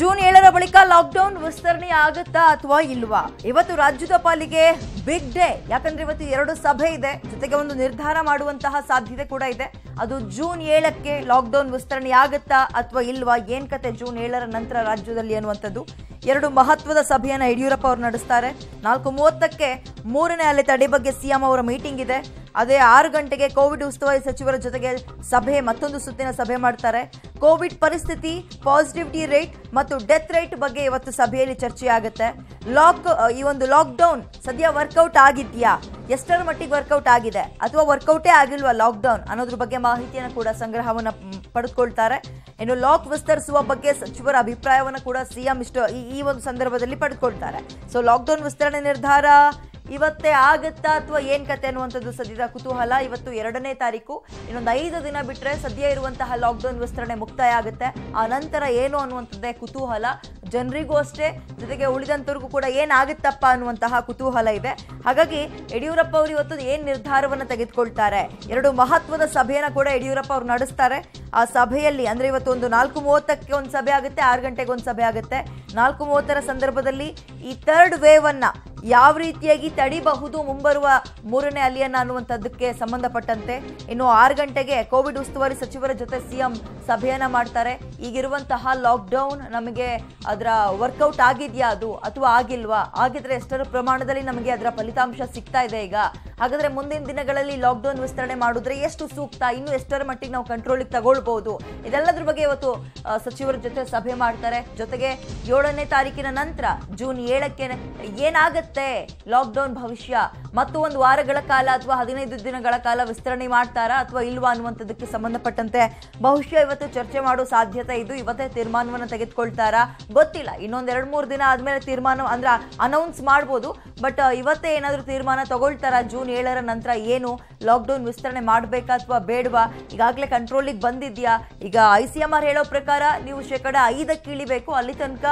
June ಏಳರ ಬಳಿಕ lockdown ವಿಸ್ತರಣೆ ಆಗುತ್ತಾ ಅಥವಾ ಇಲ್ವಾ ಇವತ್ತು ರಾಜ್ಯದ ಪಾಲಿಗೆ ಬಿಗ್ ಡೇ ಯಾಕಂದ್ರೆ ಇವತ್ತು ಎರಡು ಸಭೆ ಇದೆ ಜೊತೆಗೆ ಒಂದು ನಿರ್ಧಾರ ಮಾಡುವಂತಹ ಸಾಧ್ಯತೆ ಕೂಡ ಇದೆ ಅದು ಜೂನ್ ಏಳಕ್ಕೆ ಲಾಕ್ಡೌನ್ ವಿಸ್ತರಣೆ ಆಗುತ್ತಾ ಅಥವಾ ಇಲ್ವಾ ಏನ್ ಕತೆ ಜೂನ್ ಏಳರ ನಂತರ ರಾಜ್ಯದಲ್ಲಿ ಅನ್ನುವಂಥದ್ದು ಎರಡು ಮಹತ್ವದ ಸಭೆಯನ್ನ ಯಡಿಯೂರಪ್ಪ ಅವರು ನಡೆಸ್ತಾರೆ ನಾಲ್ಕು ಮೂವತ್ತಕ್ಕೆ ಮೂರನೇ ಅಲೆ ತಡೆ ಬಗ್ಗೆ ಸಿಎಂ ಅವರ ಮೀಟಿಂಗ್ ಇದೆ ಅದೇ ಆರು ಗಂಟೆಗೆ ಕೋವಿಡ್ ಉಸ್ತುವಾರಿ ಸಚಿವರ ಜೊತೆಗೆ ಸಭೆ ಮತ್ತೊಂದು ಸುತ್ತಿನ ಸಭೆ ಮಾಡ್ತಾರೆ ಕೋವಿಡ್ ಪರಿಸ್ಥಿತಿ ಪಾಸಿಟಿವಿಟಿ ರೇಟ್ ಮತ್ತು ಡೆತ್ ರೇಟ್ ಬಗ್ಗೆ ಇವತ್ತು ಸಭೆಯಲ್ಲಿ ಚರ್ಚೆ ಆಗುತ್ತೆ ಲಾಕ್ ಈ ಒಂದು ಲಾಕ್ಡೌನ್ ಸದ್ಯ ವರ್ಕೌಟ್ ಆಗಿದ್ಯಾ ಎಷ್ಟರ ಮಟ್ಟಿಗೆ ವರ್ಕೌಟ್ ಆಗಿದೆ ಅಥವಾ ವರ್ಕೌಟೇ ಆಗಿಲ್ವಾ ಲಾಕ್ಡೌನ್ ಅನ್ನೋದ್ರ ಬಗ್ಗೆ ಮಾಹಿತಿಯನ್ನು ಕೂಡ ಸಂಗ್ರಹವನ್ನ ಮ್, ಪಡೆದುಕೊಳ್ತಾರೆ ಇನ್ನು ಲಾಕ್ ವಿಸ್ತರಿಸುವ ಬಗ್ಗೆ ಸಚಿವರ ಅಭಿಪ್ರಾಯವನ್ನು ಕೂಡ ಸಿಎಂ ಇಷ್ಟು ಈ- ಈ ಒಂದು ಸಂದರ್ಭದಲ್ಲಿ ಪಡೆದುಕೊಳ್ತಾರೆ ಸೊ ಲಾಕ್ಡೌನ್ ವಿಸ್ತರಣೆ ನಿರ್ಧಾರ ಇವತ್ತೇ ಆಗತ್ತಾ ಅಥವಾ ಏನ್ ಕತೆ ಅನ್ನುವಂಥದ್ದು ಸದ್ಯದ ಕುತೂಹಲ ಇವತ್ತು ಎರಡನೇ ತಾರೀಕು ಇನ್ನೊಂದು ಐದು ದಿನ ಬಿಟ್ರೆ ಸದ್ಯ ಇರುವಂತಹ ಲಾಕ್ಡೌನ್ ವಿಸ್ತರಣೆ ಮುಕ್ತಾಯ ಆಗುತ್ತೆ ಆ ನಂತರ ಏನು ಅನ್ನುವಂಥದ್ದೇ ಕುತೂಹಲ ಜನರಿಗೂ ಅಷ್ಟೇ ಜೊತೆಗೆ ಉಳಿದಂತವ್ರಿಗೂ ಕೂಡ ಏನಾಗುತ್ತಪ್ಪ ಅನ್ನುವಂತಹ ಕುತೂಹಲ ಇದೆ ಹಾಗಾಗಿ ಯಡಿಯೂರಪ್ಪ ಅವರು ಇವತ್ತು ಏನ್ ನಿರ್ಧಾರವನ್ನು ತೆಗೆದುಕೊಳ್ತಾರೆ ಎರಡು ಮಹತ್ವದ ಸಭೆಯನ್ನ ಕೂಡ ಯಡಿಯೂರಪ್ಪ ಅವರು ನಡೆಸ್ತಾರೆ ಆ ಸಭೆಯಲ್ಲಿ ಅಂದ್ರೆ ಇವತ್ತು ಒಂದು ನಾಲ್ಕು ಮೂವತ್ತಕ್ಕೆ ಒಂದು ಸಭೆ ಆಗುತ್ತೆ ಆರು ಗಂಟೆಗೆ ಒಂದು ಸಭೆ ಆಗುತ್ತೆ ನಾಲ್ಕು ಮೂವತ್ತರ ಸಂದರ್ಭದಲ್ಲಿ ಈ ಥರ್ಡ್ ವೇವ್ ಅನ್ನ ಯಾವ ರೀತಿಯಾಗಿ ತಡಿಬಹುದು ಮುಂಬರುವ ಮೂರನೇ ಅಲಿಯನ್ನ ಅನ್ನುವಂಥದ್ದಕ್ಕೆ ಸಂಬಂಧಪಟ್ಟಂತೆ ಇನ್ನು ಆರು ಗಂಟೆಗೆ ಕೋವಿಡ್ ಉಸ್ತುವಾರಿ ಸಚಿವರ ಜೊತೆ ಸಿಎಂ ಸಭೆಯನ್ನ ಮಾಡ್ತಾರೆ ಈಗಿರುವಂತಹ ಲಾಕ್ಡೌನ್ ನಮಗೆ ಅದರ ವರ್ಕೌಟ್ ಆಗಿದೆಯಾ ಅದು ಅಥವಾ ಆಗಿಲ್ವಾ ಆಗಿದ್ರೆ ಎಷ್ಟರ ಪ್ರಮಾಣದಲ್ಲಿ ನಮಗೆ ಅದರ ಫಲಿತಾಂಶ ಸಿಗ್ತಾ ಇದೆ ಈಗ ಹಾಗಾದ್ರೆ ಮುಂದಿನ ದಿನಗಳಲ್ಲಿ ಲಾಕ್ಡೌನ್ ವಿಸ್ತರಣೆ ಮಾಡಿದ್ರೆ ಎಷ್ಟು ಸೂಕ್ತ ಇನ್ನು ಎಷ್ಟರ ಮಟ್ಟಿಗೆ ನಾವು ಕಂಟ್ರೋಲಿಗೆ ತಗೊಳ್ಬಹುದು ಇದೆಲ್ಲದ್ರ ಬಗ್ಗೆ ಇವತ್ತು ಆ, ಸಚಿವರ ಜೊತೆ ಸಭೆ ಮಾಡ್ತಾರೆ ಜೊತೆಗೆ ಏಳನೇ ತಾರೀಕಿನ ನಂತರ ಜೂನ್ ಏಳಕ್ಕೆ ಏನಾಗತ್ತೆ ಲಾಕ್ಡೌನ್ ಭವಿಷ್ಯ ಮತ್ತು ಒಂದು ವಾರಗಳ ಕಾಲ ಅಥವಾ ಹದಿನೈದು ದಿನಗಳ ಕಾಲ ವಿಸ್ತರಣೆ ಮಾಡ್ತಾರಾ ಅಥವಾ ಇಲ್ವಾ ಅನ್ನುವಂಥದ್ದಕ್ಕೆ ಸಂಬಂಧಪಟ್ಟಂತೆ ಬಹುಶಃ ಇವತ್ತು ಚರ್ಚೆ ಮಾಡೋ ಸಾಧ್ಯತೆ ಇದು ಇವತ್ತೇ ತೀರ್ಮಾನವನ್ನು ತೆಗೆದುಕೊಳ್ತಾರಾ ಗೊತ್ತಿಲ್ಲ ಇನ್ನೊಂದ್ ಎರಡ್ ಮೂರು ದಿನ ಆದ್ಮೇಲೆ ತೀರ್ಮಾನ ಅಂದ್ರೆ ಅನೌನ್ಸ್ ಮಾಡ್ಬೋದು ಬಟ್ ಇವತ್ತೇ ಏನಾದರೂ ತೀರ್ಮಾನ ತಗೊಳ್ತಾರಾ ಜೂನ್ ಏಳರ ನಂತರ ಏನು ಲಾಕ್ಡೌನ್ ವಿಸ್ತರಣೆ ಮಾಡಬೇಕಾ ಅಥವಾ ಬೇಡವಾ ಈಗಾಗಲೇ ಕಂಟ್ರೋಲಿಗೆ ಬಂದಿದ್ಯಾ ಈಗ ಐ ಸಿ ಎಂ ಆರ್ ಹೇಳೋ ಪ್ರಕಾರ ನೀವು ಶೇಕಡ ಐದಕ್ಕೆ ಇಳಿಬೇಕು ಅಲ್ಲಿ ತನಕ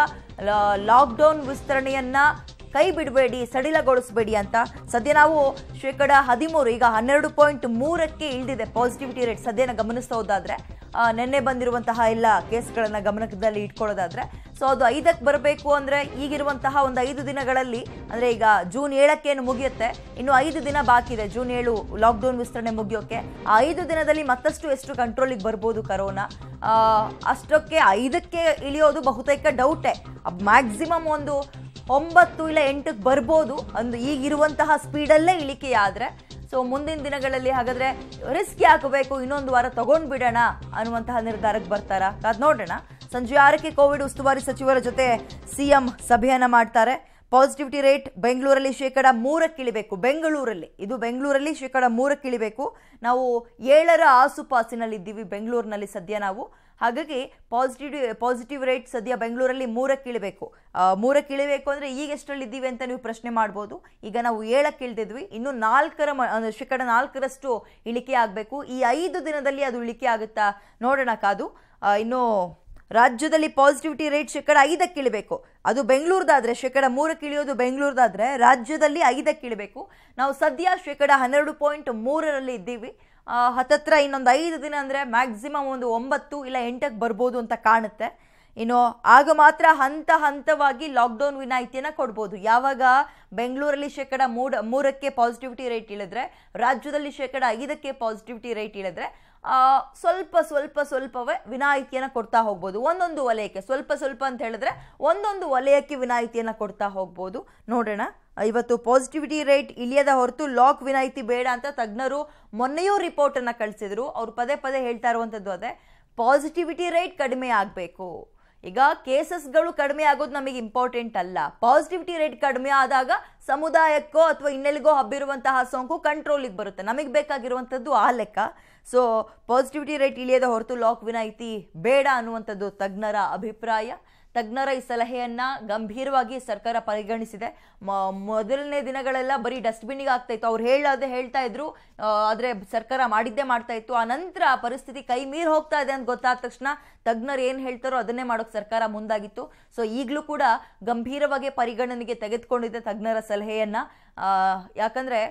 ಲಾಕ್ಡೌನ್ ವಿಸ್ತರಣೆಯನ್ನ ಕೈ ಬಿಡಬೇಡಿ ಸಡಿಲಗೊಳಿಸಬೇಡಿ ಅಂತ ಸದ್ಯ ನಾವು ಶೇಕಡ ಹದಿಮೂರು ಈಗ ಹನ್ನೆರಡು ಪಾಯಿಂಟ್ ಮೂರಕ್ಕೆ ಇಳಿದಿದೆ ಪಾಸಿಟಿವಿಟಿ ರೇಟ್ ಸದ್ಯನ ಗಮನಿಸ್ತಾ ಹೋದಾದ್ರೆ ಆ, ನಿನ್ನೆ ಬಂದಿರುವಂತಹ ಎಲ್ಲ ಕೇಸ್ಗಳನ್ನ ಗಮನದಲ್ಲಿ ಇಟ್ಕೊಳ್ಳೋದಾದ್ರೆ ಸೊ ಅದು ಐದಕ್ಕೆ ಬರಬೇಕು ಅಂದ್ರೆ ಈಗಿರುವಂತಹ ಒಂದು ಐದು ದಿನಗಳಲ್ಲಿ ಅಂದ್ರೆ ಈಗ ಜೂನ್ ಏಳಕ್ಕೇನು ಮುಗಿಯುತ್ತೆ ಇನ್ನು ಐದು ದಿನ ಬಾಕಿ ಇದೆ ಜೂನ್ ಏಳು ಲಾಕ್ಡೌನ್ ವಿಸ್ತರಣೆ ಮುಗಿಯೋಕೆ ಆ ಐದು ದಿನದಲ್ಲಿ ಮತ್ತಷ್ಟು ಎಷ್ಟು ಕಂಟ್ರೋಲಿಗೆ ಬರ್ಬೋದು ಕರೋನಾ ಆ, ಅಷ್ಟಕ್ಕೆ ಐದಕ್ಕೆ ಇಳಿಯೋದು ಬಹುತೇಕ ಡೌಟೇ ಮ್ಯಾಕ್ಸಿಮಮ್ ಒಂದು ಒಂಬತ್ತು ಇಲ್ಲ ಎಂಟಕ್ಕೆ ಬರ್ಬೋದು ಒಂದು ಈಗಿರುವಂತಹ ಸ್ಪೀಡಲ್ಲೇ ಇಳಿಕೆ ಆದ್ರೆ ಸೊ ಮುಂದಿನ ದಿನಗಳಲ್ಲಿ ಹಾಗಾದ್ರೆ ರಿಸ್ಕ್ ಹಾಕಬೇಕು ಇನ್ನೊಂದು ವಾರ ತಗೊಂಡ್ ಬಿಡೋಣ ಅನ್ನುವಂತಹ ನಿರ್ಧಾರಕ್ಕೆ ಬರ್ತಾರಾ ಕಾದ್ ನೋಡೋಣ ಸಂಜೆ ಆರಕ್ಕೆ ಕೋವಿಡ್ ಉಸ್ತುವಾರಿ ಸಚಿವರ ಜೊತೆ ಸಿಎಂ ಸಭೆಯನ್ನ ಮಾಡ್ತಾರೆ ಪಾಸಿಟಿವಿಟಿ ರೇಟ್ ಬೆಂಗಳೂರಲ್ಲಿ ಶೇಕಡ ಮೂರಕ್ಕೆ ಇಳಿಬೇಕು ಬೆಂಗಳೂರಲ್ಲಿ ಇದು ಬೆಂಗಳೂರಲ್ಲಿ ಶೇಕಡ ಮೂರಕ್ಕೆ ಇಳಿಬೇಕು ನಾವು ಏಳರ ಆಸುಪಾಸಿನಲ್ಲಿದ್ದೀವಿ ಬೆಂಗಳೂರಿನಲ್ಲಿ ಸದ್ಯ ನಾವು ಹಾಗಾಗಿ ಪಾಸಿಟಿವ್ ಪಾಸಿಟಿವ್ ರೇಟ್ ಸದ್ಯ ಬೆಂಗಳೂರಲ್ಲಿ ಮೂರಕ್ಕೆ ಇಳಿಬೇಕು ಆ, ಮೂರಕ್ಕೆ ಇಳಿಬೇಕು ಅಂದರೆ ಈಗ ಎಷ್ಟರಲ್ಲಿ ಇದ್ದೀವಿ ಅಂತ ನೀವು ಪ್ರಶ್ನೆ ಮಾಡ್ಬೋದು ಈಗ ನಾವು ಏಳಕ್ಕೆ ಇಳಿದಿದ್ವಿ ಇನ್ನು ನಾಲ್ಕರ ಮ ಅಂದ್ರೆ ಶೇಕಡ ನಾಲ್ಕರಷ್ಟು ಇಳಿಕೆ ಆಗಬೇಕು ಈ ಐದು ದಿನದಲ್ಲಿ ಅದು ಇಳಿಕೆ ಆಗುತ್ತಾ ನೋಡೋಣ ಕಾದು ಆ, ಇನ್ನು ರಾಜ್ಯದಲ್ಲಿ ಪಾಸಿಟಿವಿಟಿ ರೇಟ್ ಶೇಕಡ ಐದಕ್ಕೆ ಇಳಿಬೇಕು ಅದು ಬೆಂಗಳೂರದಾದ್ರೆ ಶೇಕಡ ಮೂರಕ್ಕೆ ಇಳಿಯೋದು ಬೆಂಗಳೂರದಾದ್ರೆ ರಾಜ್ಯದಲ್ಲಿ ಐದಕ್ಕೆ ಇಳಿಬೇಕು ನಾವು ಸದ್ಯ ಶೇಕಡ ಹನ್ನೆರಡು ಪಾಯಿಂಟ್ ಮೂರರಲ್ಲಿ ಇದ್ದೀವಿ ಆ, ಹತ್ತತ್ರ ಇನ್ನೊಂದು ಐದು ದಿನ ಅಂದರೆ ಮ್ಯಾಕ್ಸಿಮಮ್ ಒಂದು ಒಂಬತ್ತು ಇಲ್ಲ ಎಂಟಕ್ಕೆ ಬರ್ಬೋದು ಅಂತ ಕಾಣುತ್ತೆ ಇನ್ನು ಆಗ ಮಾತ್ರ ಹಂತ ಹಂತವಾಗಿ ಲಾಕ್ಡೌನ್ ವಿನಾಯಿತಿಯನ್ನು ಕೊಡ್ಬೋದು ಯಾವಾಗ ಬೆಂಗಳೂರಲ್ಲಿ ಶೇಕಡ ಮೂಡ ಮೂರಕ್ಕೆ ಪಾಸಿಟಿವಿಟಿ ರೇಟ್ ಇಳಿದ್ರೆ ರಾಜ್ಯದಲ್ಲಿ ಶೇಕಡ ಐದಕ್ಕೆ ಪಾಸಿಟಿವಿಟಿ ರೇಟ್ ಇಳಿದ್ರೆ ಆ, ಸ್ವಲ್ಪ ಸ್ವಲ್ಪ ಸ್ವಲ್ಪವೇ ವಿನಾಯಿತಿಯನ್ನು ಕೊಡ್ತಾ ಹೋಗ್ಬೋದು ಒಂದೊಂದು ವಲಯಕ್ಕೆ ಸ್ವಲ್ಪ ಸ್ವಲ್ಪ ಅಂತ ಹೇಳಿದ್ರೆ ಒಂದೊಂದು ವಲಯಕ್ಕೆ ವಿನಾಯಿತಿಯನ್ನು ಕೊಡ್ತಾ ಹೋಗ್ಬೋದು ನೋಡೋಣ ಇವತ್ತು ಪಾಸಿಟಿವಿಟಿ ರೇಟ್ ಇಳಿಯದ ಹೊರತು ಲಾಕ್ ವಿನಾಯಿತಿ ಬೇಡ ಅಂತ ತಜ್ಞರು ಮೊನ್ನೆಯೂ ರಿಪೋರ್ಟನ್ನು ಕಳಿಸಿದ್ರು ಅವ್ರು ಪದೇ ಪದೇ ಹೇಳ್ತಾ ಇರುವಂಥದ್ದು ಅದೇ ಪಾಸಿಟಿವಿಟಿ ರೇಟ್ ಕಡಿಮೆ ಆಗಬೇಕು ಈಗ ಕೇಸಸ್ಗಳು ಕಡಿಮೆ ಆಗೋದು ನಮಗೆ ಇಂಪಾರ್ಟೆಂಟ್ ಅಲ್ಲ ಪಾಸಿಟಿವಿಟಿ ರೇಟ್ ಕಡಿಮೆ ಆದಾಗ ಸಮುದಾಯಕ್ಕೋ ಅಥವಾ ಇನ್ನೆಲ್ಲಿಗೋ ಹಬ್ಬಿರುವಂತಹ ಸೋಂಕು ಕಂಟ್ರೋಲಿಗೆ ಬರುತ್ತೆ ನಮಗೆ ಬೇಕಾಗಿರುವಂಥದ್ದು ಆ ಲೆಕ್ಕ ಸೊ ಪಾಸಿಟಿವಿಟಿ ರೇಟ್ ಇಳಿಯದ ಹೊರತು ಲಾಕ್ ವಿನಾಯಿತಿ ಬೇಡ ಅನ್ನುವಂಥದ್ದು ತಜ್ಞರ ಅಭಿಪ್ರಾಯ ತಜ್ಞರ ಈ ಸಲಹೆಯನ್ನ ಗಂಭೀರವಾಗಿ ಸರ್ಕಾರ ಪರಿಗಣಿಸಿದೆ ಮ- ಮೊದಲನೇ ದಿನಗಳೆಲ್ಲ ಬರೀ ಡಸ್ಟ್ಬಿನ್ನಿಗೆ ಆಗ್ತಾ ಇತ್ತು ಅವ್ರು ಹೇಳೋದೇ ಹೇಳ್ತಾ ಇದ್ರು ಆ, ಆದ್ರೆ ಸರ್ಕಾರ ಮಾಡಿದ್ದೇ ಮಾಡ್ತಾ ಇತ್ತು ಆ ನಂತರ ಪರಿಸ್ಥಿತಿ ಕೈ ಮೀರಿ ಹೋಗ್ತಾ ಇದೆ ಅಂತ ಗೊತ್ತಾದ ತಕ್ಷಣ ತಜ್ಞರು ಏನು ಹೇಳ್ತಾರೋ ಅದನ್ನೇ ಮಾಡೋಕೆ ಸರ್ಕಾರ ಮುಂದಾಗಿತ್ತು ಸೊ ಈಗಲೂ ಕೂಡ ಗಂಭೀರವಾಗಿ ಪರಿಗಣನೆಗೆ ತೆಗೆದುಕೊಂಡಿದೆ ತಜ್ಞರ ಸಲಹೆಯನ್ನ ಆ, ಯಾಕಂದ್ರೆ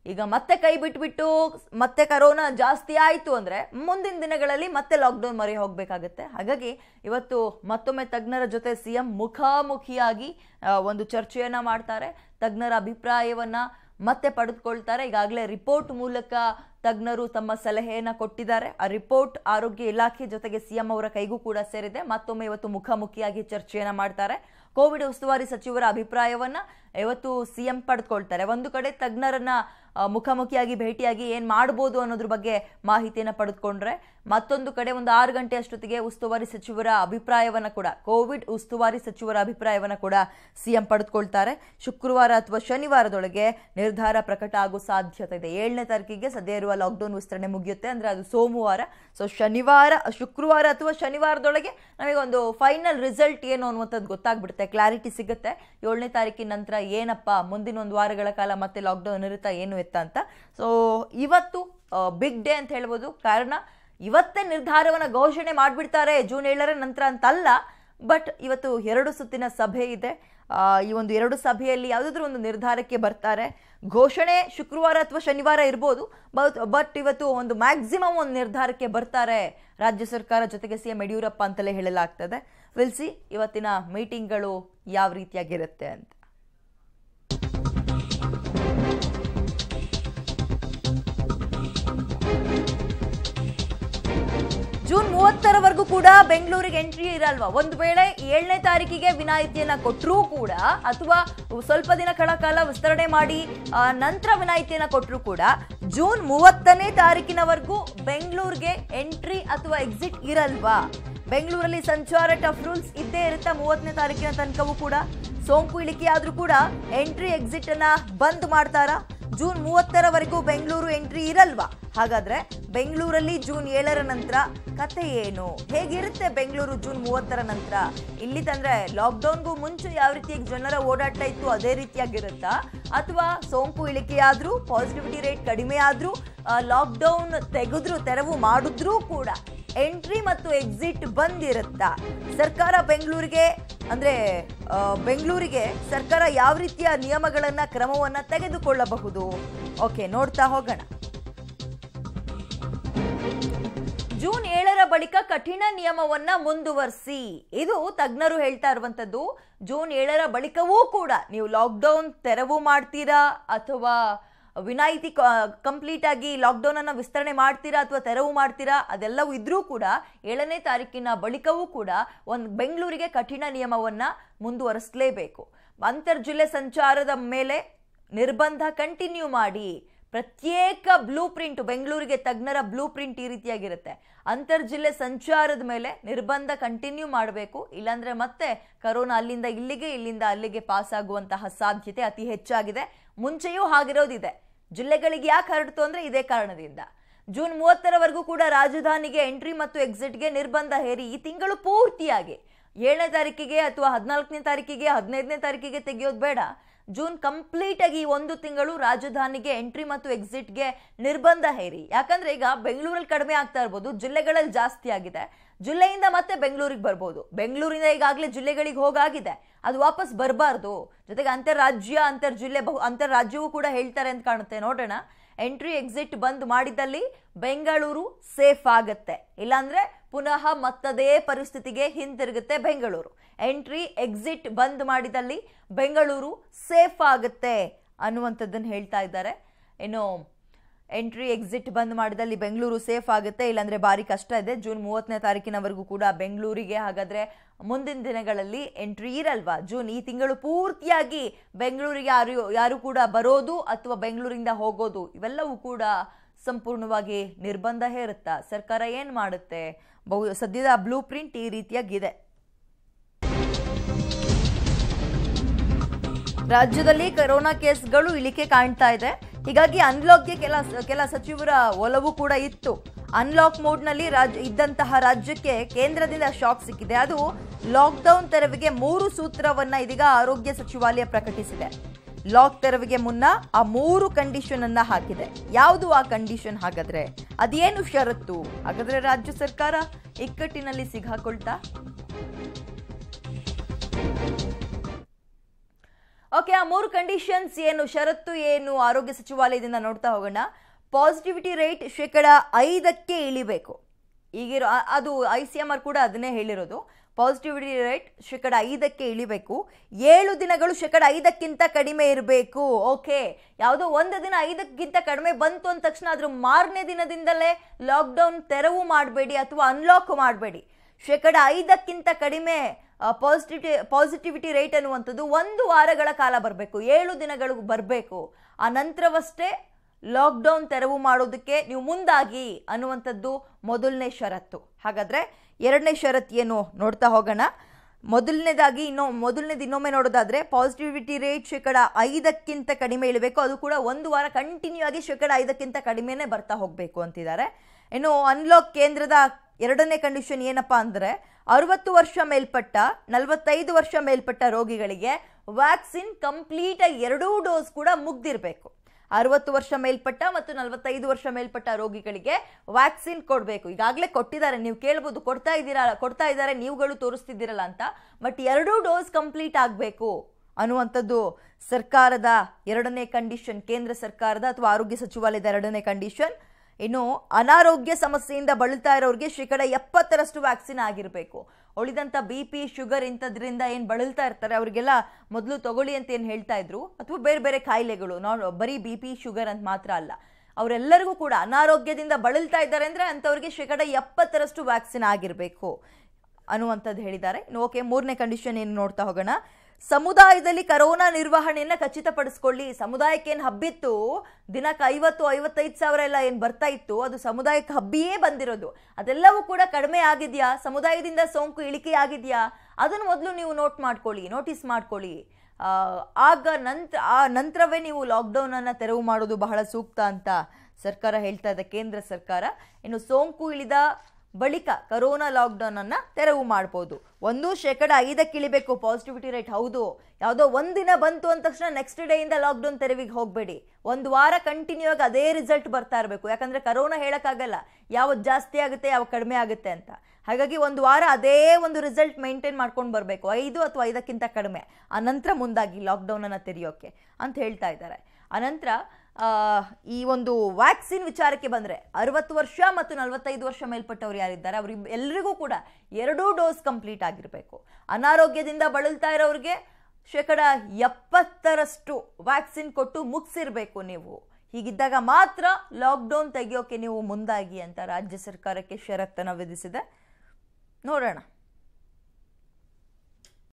ಈಗ ಮತ್ತೆ ಕೈ ಬಿಟ್ಬಿಟ್ಟು ಮತ್ತೆ ಕರೋನಾ ಜಾಸ್ತಿ ಆಯಿತು ಅಂದರೆ ಮುಂದಿನ ದಿನಗಳಲ್ಲಿ ಮತ್ತೆ ಲಾಕ್ಡೌನ್ ಮರೆ ಹೋಗಬೇಕಾಗತ್ತೆ ಹಾಗಾಗಿ ಇವತ್ತು ಮತ್ತೊಮ್ಮೆ ತಜ್ಞರ ಜೊತೆ ಸಿ ಎಂ ಮುಖಾಮುಖಿಯಾಗಿ ಆ, ಒಂದು ಚರ್ಚೆಯನ್ನು ಮಾಡ್ತಾರೆ ತಜ್ಞರ ಅಭಿಪ್ರಾಯವನ್ನ ಮತ್ತೆ ಪಡೆದುಕೊಳ್ತಾರೆ ಈಗಾಗಲೇ ರಿಪೋರ್ಟ್ ಮೂಲಕ ತಜ್ಞರು ತಮ್ಮ ಸಲಹೆಯನ್ನು ಕೊಟ್ಟಿದ್ದಾರೆ ಆ ರಿಪೋರ್ಟ್ ಆರೋಗ್ಯ ಇಲಾಖೆ ಜೊತೆಗೆ ಸಿಎಂ ಅವರ ಕೈಗೂ ಕೂಡ ಸೇರಿದೆ ಮತ್ತೊಮ್ಮೆ ಇವತ್ತು ಮುಖಾಮುಖಿಯಾಗಿ ಚರ್ಚೆಯನ್ನ ಮಾಡ್ತಾರೆ ಕೋವಿಡ್ ಉಸ್ತುವಾರಿ ಸಚಿವರ ಅಭಿಪ್ರಾಯವನ್ನ ಇವತ್ತು ಸಿಎಂ ಪಡೆದುಕೊಳ್ತಾರೆ ಒಂದು ಕಡೆ ತಜ್ಞರನ್ನ ಆ, ಮುಖಾಮುಖಿಯಾಗಿ ಭೇಟಿಯಾಗಿ ಏನ್ ಮಾಡ್ಬೋದು ಅನ್ನೋದ್ರ ಬಗ್ಗೆ ಮಾಹಿತಿಯನ್ನ ಪಡೆದುಕೊಂಡ್ರೆ ಮತ್ತೊಂದು ಕಡೆ ಒಂದು ಆರು ಗಂಟೆ ಅಷ್ಟೊತ್ತಿಗೆ ಉಸ್ತುವಾರಿ ಸಚಿವರ ಅಭಿಪ್ರಾಯವನ್ನ ಕೂಡ ಕೋವಿಡ್ ಉಸ್ತುವಾರಿ ಸಚಿವರ ಅಭಿಪ್ರಾಯವನ್ನ ಕೂಡ ಸಿಎಂ ಪಡೆದುಕೊಳ್ತಾರೆ ಶುಕ್ರವಾರ ಅಥವಾ ಶನಿವಾರದೊಳಗೆ ನಿರ್ಧಾರ ಪ್ರಕಟ ಆಗೋ ಸಾಧ್ಯತೆ ಇದೆ ಏಳನೇ ತಾರೀಕಿಗೆ ಸದ್ಯ ಇರುವ ಲಾಕ್ಡೌನ್ ವಿಸ್ತರಣೆ ಮುಗಿಯುತ್ತೆ ಅಂದ್ರೆ ಅದು ಸೋಮವಾರ ಸೊ ಶನಿವಾರ ಶುಕ್ರವಾರ ಅಥವಾ ಶನಿವಾರದೊಳಗೆ ನಮಗೆ ಒಂದು ಫೈನಲ್ ರಿಸಲ್ಟ್ ಏನು ಅನ್ನುವಂಥದ್ದು ಗೊತ್ತಾಗ್ಬಿಡುತ್ತೆ ಕ್ಲಾರಿಟಿ ಸಿಗುತ್ತೆ ಏಳನೇ ತಾರೀಕಿನ ನಂತರ ಏನಪ್ಪ ಮುಂದಿನ ಒಂದು ವಾರಗಳ ಕಾಲ ಮತ್ತೆ ಲಾಕ್ಡೌನ್ ಇರುತ್ತಾ ಏನು ಎತ್ತ ಅಂತ ಸೊ ಇವತ್ತು ಬಿಗ್ ಡೇ ಅಂತ ಹೇಳ್ಬೋದು ಕಾರಣ ಇವತ್ತೇ ನಿರ್ಧಾರವನ್ನು ಘೋಷಣೆ ಮಾಡಿಬಿಡ್ತಾರೆ ಜೂನ್ ಏಳರ ನಂತರ ಅಂತಲ್ಲ ಬಟ್ ಇವತ್ತು ಎರಡು ಸುತ್ತಿನ ಸಭೆ ಇದೆ ಆ, ಈ ಒಂದು ಎರಡು ಸಭೆಯಲ್ಲಿ ಯಾವುದಾದ್ರೂ ಒಂದು ನಿರ್ಧಾರಕ್ಕೆ ಬರ್ತಾರೆ ಘೋಷಣೆ ಶುಕ್ರವಾರ ಅಥವಾ ಶನಿವಾರ ಇರ್ಬೋದು ಬಟ್ ಬಟ್ ಇವತ್ತು ಒಂದು ಮ್ಯಾಕ್ಸಿಮಮ್ ಒಂದು ನಿರ್ಧಾರಕ್ಕೆ ಬರ್ತಾರೆ ರಾಜ್ಯ ಸರ್ಕಾರ ಜೊತೆಗೆ ಸಿ ಎಂ ಯಡಿಯೂರಪ್ಪ ಅಂತಲೇ ಹೇಳಲಾಗ್ತದೆ ವಿಲ್ಸಿ ಇವತ್ತಿನ ಮೀಟಿಂಗ್ಗಳು ಯಾವ ರೀತಿಯಾಗಿರುತ್ತೆ ಅಂತ ಜೂನ್ ಮೂವತ್ತರವರೆಗೂ ಕೂಡ ಬೆಂಗಳೂರಿಗೆ ಎಂಟ್ರಿ ಇರಲ್ವಾ ಒಂದು ವೇಳೆ ಏಳನೇ ತಾರೀಕಿಗೆ ವಿನಾಯಿತಿಯನ್ನ ಕೊಟ್ಟರೂ ಕೂಡ ಅಥವಾ ಸ್ವಲ್ಪ ದಿನಗಳ ಕಾಲ ವಿಸ್ತರಣೆ ಮಾಡಿ ಆ, ನಂತರ ವಿನಾಯಿತಿಯನ್ನ ಕೊಟ್ಟರೂ ಕೂಡ ಜೂನ್ ಮೂವತ್ತನೇ ತಾರೀಕಿನವರೆಗೂ ಬೆಂಗಳೂರಿಗೆ ಎಂಟ್ರಿ ಅಥವಾ ಎಕ್ಸಿಟ್ ಇರಲ್ವಾ ಬೆಂಗಳೂರಲ್ಲಿ ಸಂಚಾರ ಟಫ್ ರೂಲ್ಸ್ ಇದ್ದೇ ಇರುತ್ತಾ ಮೂವತ್ತನೇ ತಾರೀಕಿನ ತನಕವೂ ಕೂಡ ಸೋಂಕು ಇಳಿಕೆ ಆದ್ರೂ ಕೂಡ ಎಂಟ್ರಿ ಎಕ್ಸಿಟ್ ಅನ್ನ ಬಂದ್ ಮಾಡ್ತಾರಾ ಜೂನ್ ಮೂವತ್ತರವರೆಗೂ ಬೆಂಗಳೂರು ಎಂಟ್ರಿ ಇರಲ್ವಾ ಹಾಗಾದ್ರೆ ಬೆಂಗಳೂರಲ್ಲಿ ಜೂನ್ ಏಳರ ನಂತರ ಕತೆ ಏನು ಹೇಗಿರುತ್ತೆ ಬೆಂಗಳೂರು ಜೂನ್ ಮೂವತ್ತರ ನಂತರ ಇಲ್ಲಿ ತಂದ್ರೆ ಲಾಕ್ಡೌನ್ಗೂ ಮುಂಚೆ ಯಾವ ರೀತಿಯಾಗಿ ಜನರ ಓಡಾಟ ಇತ್ತು ಅದೇ ರೀತಿಯಾಗಿರುತ್ತಾ ಅಥವಾ ಸೋಂಕು ಇಳಿಕೆಯಾದ್ರೂ ಪಾಸಿಟಿವಿಟಿ ರೇಟ್ ಕಡಿಮೆ ಆದ್ರೂ ಲಾಕ್ಡೌನ್ ತೆಗೆದ್ರು ತೆರವು ಮಾಡಿದ್ರೂ ಕೂಡ ಎಂಟ್ರಿ ಮತ್ತು ಎಕ್ಸಿಟ್ ಬಂದಿರುತ್ತಾ ಸರ್ಕಾರ ಬೆಂಗಳೂರಿಗೆ ಅಂದ್ರೆ ಆ, ಬೆಂಗಳೂರಿಗೆ ಸರ್ಕಾರ ಯಾವ ರೀತಿಯ ನಿಯಮಗಳನ್ನ ಕ್ರಮವನ್ನ ತೆಗೆದುಕೊಳ್ಳಬಹುದು ಓಕೆ ನೋಡ್ತಾ ಹೋಗೋಣ ಜೂನ್ ಏಳರ ಬಳಿಕ ಕಠಿಣ ನಿಯಮವನ್ನ ಮುಂದುವರಿಸಿ ಇದು ತಜ್ಞರು ಹೇಳ್ತಾ ಇರುವಂತದ್ದು ಜೂನ್ ಏಳರ ಬಳಿಕವೂ ಕೂಡ ನೀವು ಲಾಕ್ಡೌನ್ ತೆರವು ಮಾಡ್ತೀರಾ ಅಥವಾ ವಿನಾಯಿತಿ ಕಂಪ್ಲೀಟ್ ಆಗಿ ಲಾಕ್ಡೌನ್ ಅನ್ನ ವಿಸ್ತರಣೆ ಮಾಡ್ತೀರಾ ಅಥವಾ ತೆರವು ಮಾಡ್ತೀರಾ ಅದೆಲ್ಲವೂ ಇದ್ರೂ ಕೂಡ ಏಳನೇ ತಾರೀಕಿನ ಬಳಿಕವೂ ಕೂಡ ಒಂದು ಬೆಂಗಳೂರಿಗೆ ಕಠಿಣ ನಿಯಮವನ್ನ ಮುಂದುವರಿಸಲೇಬೇಕು ಅಂತರ್ಜಿಲ್ಲೆ ಸಂಚಾರದ ಮೇಲೆ ನಿರ್ಬಂಧ ಕಂಟಿನ್ಯೂ ಮಾಡಿ ಪ್ರತ್ಯೇಕ ಬ್ಲೂ ಪ್ರಿಂಟ್ ಬೆಂಗಳೂರಿಗೆ ತಜ್ಞರ ಬ್ಲೂ ಪ್ರಿಂಟ್ ಈ ರೀತಿಯಾಗಿರುತ್ತೆ ಅಂತರ್ಜಿಲ್ಲೆ ಸಂಚಾರದ ಮೇಲೆ ನಿರ್ಬಂಧ ಕಂಟಿನ್ಯೂ ಮಾಡಬೇಕು ಇಲ್ಲಾಂದ್ರೆ ಮತ್ತೆ ಕರೋನಾ ಅಲ್ಲಿಂದ ಇಲ್ಲಿಗೆ ಇಲ್ಲಿಂದ ಅಲ್ಲಿಗೆ ಪಾಸ್ ಆಗುವಂತಹ ಸಾಧ್ಯತೆ ಅತಿ ಹೆಚ್ಚಾಗಿದೆ ಮುಂಚೆಯೂ ಹಾಗಿರೋದಿದೆ ಜಿಲ್ಲೆಗಳಿಗೆ ಯಾಕೆ ಹರಡ್ತು ಅಂದ್ರೆ ಇದೇ ಕಾರಣದಿಂದ ಜೂನ್ ಮೂವತ್ತರವರೆಗೂ ಕೂಡ ರಾಜಧಾನಿಗೆ ಎಂಟ್ರಿ ಮತ್ತು ಎಕ್ಸಿಟ್ಗೆ ನಿರ್ಬಂಧ ಹೇರಿ ಈ ತಿಂಗಳು ಪೂರ್ತಿಯಾಗಿ ಏಳನೇ ತಾರೀಕಿಗೆ ಅಥವಾ ಹದಿನಾಲ್ಕನೇ ತಾರೀಕಿಗೆ ಹದಿನೈದನೇ ತಾರೀಕಿಗೆ ತೆಗೆಯೋದು ಬೇಡ ಜೂನ್ ಕಂಪ್ಲೀಟ್ ಆಗಿ ಈ ಒಂದು ತಿಂಗಳು ರಾಜಧಾನಿಗೆ ಎಂಟ್ರಿ ಮತ್ತು ಎಕ್ಸಿಟ್ಗೆ ನಿರ್ಬಂಧ ಹೇರಿ ಯಾಕಂದ್ರೆ ಈಗ ಬೆಂಗಳೂರಲ್ಲಿ ಕಡಿಮೆ ಆಗ್ತಾ ಇರ್ಬೋದು ಜಿಲ್ಲೆಗಳಲ್ಲಿ ಜಾಸ್ತಿ ಆಗಿದೆ ಜಿಲ್ಲೆಯಿಂದ ಮತ್ತೆ ಬೆಂಗಳೂರಿಗೆ ಬರ್ಬೋದು ಬೆಂಗಳೂರಿಂದ ಈಗಾಗಲೇ ಜಿಲ್ಲೆಗಳಿಗೆ ಹೋಗಾಗಿದೆ ಅದು ವಾಪಸ್ ಬರಬಾರ್ದು ಜೊತೆಗೆ ಅಂತಾರಾಜ್ಯ ಅಂತರ್ ಜಿಲ್ಲೆ ಬಹು ಅಂತಾರಾಜ್ಯವೂ ಕೂಡ ಹೇಳ್ತಾರೆ ಅಂತ ಕಾಣುತ್ತೆ ನೋಡೋಣ ಎಂಟ್ರಿ ಎಕ್ಸಿಟ್ ಬಂದ್ ಮಾಡಿದಲ್ಲಿ ಬೆಂಗಳೂರು ಸೇಫ್ ಆಗತ್ತೆ ಇಲ್ಲಾಂದ್ರೆ ಪುನಃ ಮತ್ತದೇ ಪರಿಸ್ಥಿತಿಗೆ ಹಿಂತಿರುಗುತ್ತೆ ಬೆಂಗಳೂರು ಎಂಟ್ರಿ ಎಕ್ಸಿಟ್ ಬಂದ್ ಮಾಡಿದಲ್ಲಿ ಬೆಂಗಳೂರು ಸೇಫ್ ಆಗುತ್ತೆ ಅನ್ನುವಂಥದ್ದನ್ನು ಹೇಳ್ತಾ ಇದ್ದಾರೆ ಇನ್ನು ಎಂಟ್ರಿ ಎಕ್ಸಿಟ್ ಬಂದ್ ಮಾಡಿದಲ್ಲಿ ಬೆಂಗಳೂರು ಸೇಫ್ ಆಗುತ್ತೆ ಇಲ್ಲಾಂದ್ರೆ ಭಾರಿ ಕಷ್ಟ ಇದೆ ಜೂನ್ ಮೂವತ್ತನೇ ತಾರೀಕಿನವರೆಗೂ ಕೂಡ ಬೆಂಗಳೂರಿಗೆ ಹಾಗಾದ್ರೆ ಮುಂದಿನ ದಿನಗಳಲ್ಲಿ ಎಂಟ್ರಿ ಇರಲ್ವಾ ಜೂನ್ ಈ ತಿಂಗಳು ಪೂರ್ತಿಯಾಗಿ ಬೆಂಗಳೂರಿಗೆ ಯಾರು ಯಾರು ಕೂಡ ಬರೋದು ಅಥವಾ ಬೆಂಗಳೂರಿಂದ ಹೋಗೋದು ಇವೆಲ್ಲವೂ ಕೂಡ ಸಂಪೂರ್ಣವಾಗಿ ನಿರ್ಬಂಧ ಹೇರುತ್ತಾ ಸರ್ಕಾರ ಏನು ಮಾಡುತ್ತೆ ಬಹು ಸದ್ಯದ ಬ್ಲೂ ಪ್ರಿಂಟ್ ಈ ರೀತಿಯಾಗಿದೆ ರಾಜ್ಯದಲ್ಲಿ ಕೊರೋನಾ ಕೇಸ್ಗಳು ಇಳಿಕೆ ಕಾಣ್ತಾ ಇದೆ ಹೀಗಾಗಿ ಅನ್ಲಾಕ್ಗೆ ಕೆಲ ಕೆಲ ಸಚಿವರ ಒಲವು ಕೂಡ ಇತ್ತು ಅನ್ಲಾಕ್ ಮೋಡ್ನಲ್ಲಿ ರಾಜ್ ಇದ್ದಂತಹ ರಾಜ್ಯಕ್ಕೆ ಕೇಂದ್ರದಿಂದ ಶಾಕ್ ಸಿಕ್ಕಿದೆ ಅದು ಲಾಕ್ಡೌನ್ ತೆರವಿಗೆ ಮೂರು ಸೂತ್ರವನ್ನ ಇದೀಗ ಆರೋಗ್ಯ ಸಚಿವಾಲಯ ಪ್ರಕಟಿಸಿದೆ ಲಾಕ್ ತೆರವಿಗೆ ಮುನ್ನ ಆ ಮೂರು ಕಂಡೀಷನ್ ಅನ್ನ ಹಾಕಿದೆ ಯಾವುದು ಆ ಕಂಡೀಷನ್ ಹಾಗಾದ್ರೆ ಅದೇನು ಷರತ್ತು ಹಾಗಾದ್ರೆ ರಾಜ್ಯ ಸರ್ಕಾರ ಇಕ್ಕಟ್ಟಿನಲ್ಲಿ ಸಿಗಾಕೊಳ್ತಾ ಓಕೆ ಆ ಮೂರು ಕಂಡೀಷನ್ಸ್ ಏನು ಷರತ್ತು ಏನು ಆರೋಗ್ಯ ಸಚಿವಾಲಯದಿಂದ ನೋಡ್ತಾ ಹೋಗೋಣ ಪಾಸಿಟಿವಿಟಿ ರೇಟ್ ಶೇಕಡ ಐದಕ್ಕೆ ಇಳಿಬೇಕು ಈಗಿರೋ ಆ- ಅದು ಐ ಸಿ ಎಮ್ ಆರ್ ಕೂಡ ಅದನ್ನೇ ಹೇಳಿರೋದು ಪಾಸಿಟಿವಿಟಿ ರೇಟ್ ಶೇಕಡ ಐದಕ್ಕೆ ಇಳಿಬೇಕು ಏಳು ದಿನಗಳು ಶೇಕಡ ಐದಕ್ಕಿಂತ ಕಡಿಮೆ ಇರಬೇಕು ಓಕೆ ಯಾವುದೋ ಒಂದು ದಿನ ಐದಕ್ಕಿಂತ ಕಡಿಮೆ ಬಂತು ಅಂದ ತಕ್ಷಣ ಅದ್ರ ಮಾರನೇ ದಿನದಿಂದಲೇ ಲಾಕ್ಡೌನ್ ತೆರವು ಮಾಡಬೇಡಿ ಅಥವಾ ಅನ್ಲಾಕ್ ಮಾಡಬೇಡಿ ಶೇಕಡ ಐದಕ್ಕಿಂತ ಕಡಿಮೆ ಪಾಸಿಟಿವಿಟಿ ಪಾಸಿಟಿವಿಟಿ ರೇಟ್ ಅನ್ನುವಂಥದ್ದು ಒಂದು ವಾರಗಳ ಕಾಲ ಬರಬೇಕು ಏಳು ದಿನಗಳು ಬರಬೇಕು ಆ ನಂತರವಷ್ಟೇ ಲಾಕ್ಡೌನ್ ತೆರವು ಮಾಡೋದಕ್ಕೆ ನೀವು ಮುಂದಾಗಿ ಅನ್ನುವಂಥದ್ದು ಮೊದಲನೇ ಷರತ್ತು ಹಾಗಾದರೆ ಎರಡನೇ ಷರತ್ತು ಏನು ನೋಡ್ತಾ ಹೋಗೋಣ ಮೊದಲನೇದಾಗಿ ಇನ್ನೊ ಮೊದಲನೇದು ಇನ್ನೊಮ್ಮೆ ನೋಡೋದಾದ್ರೆ ಪಾಸಿಟಿವಿಟಿ ರೇಟ್ ಶೇಕಡ ಐದಕ್ಕಿಂತ ಕಡಿಮೆ ಇಳಬೇಕು ಅದು ಕೂಡ ಒಂದು ವಾರ ಕಂಟಿನ್ಯೂ ಆಗಿ ಶೇಕಡ ಐದಕ್ಕಿಂತ ಕಡಿಮೆನೇ ಬರ್ತಾ ಹೋಗಬೇಕು ಅಂತಿದ್ದಾರೆ ಇನ್ನು ಅನ್ಲಾಕ್ ಕೇಂದ್ರದ ಎರಡನೇ ಕಂಡೀಷನ್ ಏನಪ್ಪಾ ಅಂದರೆ ಅರವತ್ತು ವರ್ಷ ಮೇಲ್ಪಟ್ಟ ನಲವತ್ತೈದು ವರ್ಷ ಮೇಲ್ಪಟ್ಟ ರೋಗಿಗಳಿಗೆ ವ್ಯಾಕ್ಸಿನ್ ಕಂಪ್ಲೀಟ್ ಆಗಿ ಎರಡೂ ಡೋಸ್ ಕೂಡ ಮುಗ್ದಿರಬೇಕು ಅರವತ್ತು ವರ್ಷ ಮೇಲ್ಪಟ್ಟ ಮತ್ತು ನಲವತ್ತೈದು ವರ್ಷ ಮೇಲ್ಪಟ್ಟ ರೋಗಿಗಳಿಗೆ ವ್ಯಾಕ್ಸಿನ್ ಕೊಡಬೇಕು ಈಗಾಗಲೇ ಕೊಟ್ಟಿದ್ದಾರೆ ನೀವು ಕೇಳ್ಬೋದು ಕೊಡ್ತಾ ಇದ್ದೀರಾ ಕೊಡ್ತಾ ಇದ್ದಾರೆ ನೀವುಗಳು ತೋರಿಸ್ತಿದ್ದೀರಲ್ಲ ಅಂತ ಬಟ್ ಎರಡೂ ಡೋಸ್ ಕಂಪ್ಲೀಟ್ ಆಗಬೇಕು ಅನ್ನುವಂಥದ್ದು ಸರ್ಕಾರದ ಎರಡನೇ ಕಂಡೀಷನ್ ಕೇಂದ್ರ ಸರ್ಕಾರದ ಅಥವಾ ಆರೋಗ್ಯ ಸಚಿವಾಲಯದ ಎರಡನೇ ಕಂಡೀಷನ್ ಇನ್ನು ಅನಾರೋಗ್ಯ ಸಮಸ್ಯೆಯಿಂದ ಬಳಲ್ತಾ ಇರೋರಿಗೆ ಶೇಕಡ ಎಪ್ಪತ್ತರಷ್ಟು ವ್ಯಾಕ್ಸಿನ್ ಆಗಿರಬೇಕು ಉಳಿದಂಥ ಬಿ ಪಿ ಶುಗರ್ ಇಂಥದ್ರಿಂದ ಏನು ಬಳಲ್ತಾ ಇರ್ತಾರೆ ಅವರಿಗೆಲ್ಲ ಮೊದಲು ತಗೊಳ್ಳಿ ಅಂತ ಏನು ಹೇಳ್ತಾ ಇದ್ರು ಅಥವಾ ಬೇರೆ ಬೇರೆ ಕಾಯಿಲೆಗಳು ನಾಟ್ ಬರೀ ಬಿ ಪಿ ಶುಗರ್ ಅಂತ ಮಾತ್ರ ಅಲ್ಲ ಅವರೆಲ್ಲರಿಗೂ ಕೂಡ ಅನಾರೋಗ್ಯದಿಂದ ಬಳಲ್ತಾ ಇದ್ದಾರೆ ಅಂದರೆ ಅಂಥವ್ರಿಗೆ ಶೇಕಡ ಎಪ್ಪತ್ತರಷ್ಟು ವ್ಯಾಕ್ಸಿನ್ ಆಗಿರಬೇಕು ಅನ್ನುವಂಥದ್ದು ಹೇಳಿದ್ದಾರೆ ಇನ್ನು ಓಕೆ ಮೂರನೇ ಕಂಡೀಷನ್ ಏನು ನೋಡ್ತಾ ಹೋಗೋಣ ಸಮುದಾಯದಲ್ಲಿ ಕರೋನಾ ನಿರ್ವಹಣೆಯನ್ನ ಖಚಿತಪಡಿಸ್ಕೊಳ್ಳಿ ಸಮುದಾಯಕ್ಕೆ ಏನು ಹಬ್ಬಿತ್ತು ದಿನಕ್ಕೆ ಐವತ್ತು ಐವತ್ತೈದು ಸಾವಿರ ಎಲ್ಲ ಏನು ಬರ್ತಾ ಇತ್ತು ಅದು ಸಮುದಾಯಕ್ಕೆ ಹಬ್ಬಿಯೇ ಬಂದಿರೋದು ಅದೆಲ್ಲವೂ ಕೂಡ ಕಡಿಮೆ ಆಗಿದೆಯಾ ಸಮುದಾಯದಿಂದ ಸೋಂಕು ಇಳಿಕೆ ಆಗಿದೆಯಾ ಅದನ್ನು ಮೊದಲು ನೀವು ನೋಟ್ ಮಾಡ್ಕೊಳ್ಳಿ ನೋಟಿಸ್ ಮಾಡ್ಕೊಳ್ಳಿ ಆ, ಆಗ ನಂತರ ಆ ನಂತರವೇ ನೀವು ಲಾಕ್ಡೌನ್ ಅನ್ನ ತೆರವು ಮಾಡೋದು ಬಹಳ ಸೂಕ್ತ ಅಂತ ಸರ್ಕಾರ ಹೇಳ್ತಾ ಇದೆ ಕೇಂದ್ರ ಸರ್ಕಾರ ಇನ್ನು ಸೋಂಕು ಇಳಿದ ಬಳಿಕ ಕರೋನಾ ಲಾಕ್ಡೌನ್ ಅನ್ನ ತೆರವು ಮಾಡ್ಬೋದು ಒಂದು ಶೇಕಡ ಐದಕ್ಕೆ ಇಳಿಬೇಕು ಪಾಸಿಟಿವಿಟಿ ರೇಟ್ ಹೌದು ಯಾವುದೋ ಒಂದಿನ ಬಂತು ಅಂದ ತಕ್ಷಣ ನೆಕ್ಸ್ಟ್ ಡೇ ಇಂದ ಲಾಕ್ಡೌನ್ ತೆರವಿಗೆ ಹೋಗಬೇಡಿ ಒಂದು ವಾರ ಕಂಟಿನ್ಯೂ ಆಗಿ ಅದೇ ರಿಸಲ್ಟ್ ಬರ್ತಾ ಇರಬೇಕು ಯಾಕಂದ್ರೆ ಕರೋನಾ ಹೇಳಕ್ಕಾಗಲ್ಲ ಯಾವತ್ತು ಜಾಸ್ತಿ ಆಗುತ್ತೆ ಯಾವ ಕಡಿಮೆ ಆಗುತ್ತೆ ಅಂತ ಹಾಗಾಗಿ ಒಂದು ವಾರ ಅದೇ ಒಂದು ರಿಸಲ್ಟ್ ಮೇಂಟೈನ್ ಮಾಡ್ಕೊಂಡು ಬರಬೇಕು ಐದು ಅಥವಾ ಐದಕ್ಕಿಂತ ಕಡಿಮೆ ಆ ನಂತರ ಮುಂದಾಗಿ ಲಾಕ್ಡೌನ್ ಅನ್ನ ತೆರೆಯೋಕೆ ಅಂತ ಹೇಳ್ತಾ ಇದ್ದಾರೆ ಅನಂತರ ಆ, ಈ ಒಂದು ವ್ಯಾಕ್ಸಿನ್ ವಿಚಾರಕ್ಕೆ ಬಂದರೆ ಅರವತ್ತು ವರ್ಷ ಮತ್ತು ನಲವತ್ತೈದು ವರ್ಷ ಮೇಲ್ಪಟ್ಟವ್ರು ಯಾರಿದ್ದಾರೆ ಅವ್ರಿಗೆ ಎಲ್ಲರಿಗೂ ಕೂಡ ಎರಡೂ ಡೋಸ್ ಕಂಪ್ಲೀಟ್ ಆಗಿರಬೇಕು ಅನಾರೋಗ್ಯದಿಂದ ಬಳಲ್ತಾ ಇರೋರಿಗೆ ಶೇಕಡ ಎಪ್ಪತ್ತರಷ್ಟು ವ್ಯಾಕ್ಸಿನ್ ಕೊಟ್ಟು ಮುಗಿಸಿರ್ಬೇಕು ನೀವು ಹೀಗಿದ್ದಾಗ ಮಾತ್ರ ಲಾಕ್ಡೌನ್ ತೆಗೆಯೋಕೆ ನೀವು ಮುಂದಾಗಿ ಅಂತ ರಾಜ್ಯ ಸರ್ಕಾರಕ್ಕೆ ಷರತ್ತನ್ನು ವಿಧಿಸಿದೆ ನೋಡೋಣ